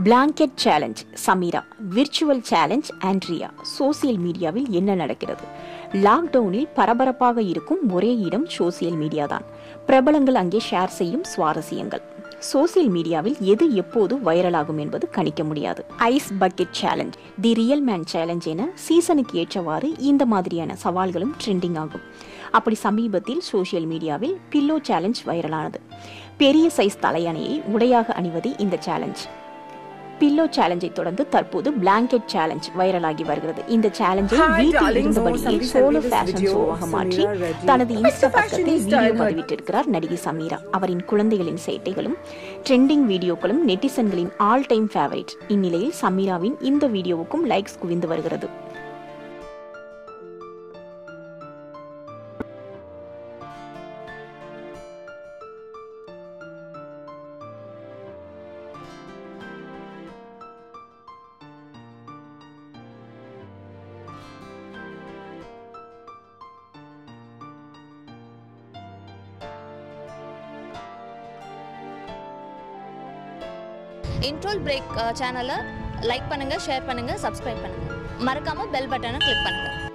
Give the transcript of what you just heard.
Blanket challenge Sameera virtual challenge Andrea social மீடியாவில் என்ன நடக்கிறது லாக்டவுனில் பரபரப்பாக இருக்கும் ஒரே இடம் சோசியல் மீடியா தான் பிரபலங்கள் அங்கே ஷேர் செய்யும் சுவாரஸ்யங்கள் சோசியல் மீடியாவில் எது எப்போது வைரலாகும் என்பது கணிக்க முடியாது ice bucket challenge the real man challenge என சீசனுக்கு ஏற்றவாறு இந்த மாதிரியான சவால்களும் ட்ரெண்டிங் ஆகும் அப்படி சமீபத்தில் சோசியல் மீடியாவில் பில்லோ சேலஞ்ச் வைரலானது பெரிய சைஸ் தலையணையை உடையாக அணிவது இந்த சேலஞ்ச் பில்லோ சேலஞ்சை தொடர்ந்து தற்போது பிளாங்கெட் சேலஞ்ச் வைரலாகி வருகிறது இந்த சேலஞ்சை Hi, வீட்டில் darlings. இருந்தபடியே Samir solo sent me this fashion video of ஷோவாக மாற்றி Samira Reddy. தனது It's இன்ஸ்டா the fashion பக்கத்தில் is வீடியோ style. பதிவிட்டிருக்கிறார் நடிகை சமீரா அவரின் குழந்தைகளின் சேட்டைகளும் ட்ரெண்டிங் வீடியோக்களும் நெட்டிசன்களின் ஆல் டைம் ஃபேவரட் இந்நிலையில் சமீராவின் இந்த வீடியோவுக்கும் லைக்ஸ் குவிந்து வருகிறது இன்ட்ரோல் பிரேக் சேனலை லைக் பண்ணுங்கள் ஷேர் பண்ணுங்கள் சப்ஸ்கிரைப் பண்ணுங்கள் மறக்காமல் பெல் பட்டனை கிளிக் பண்ணுங்கள்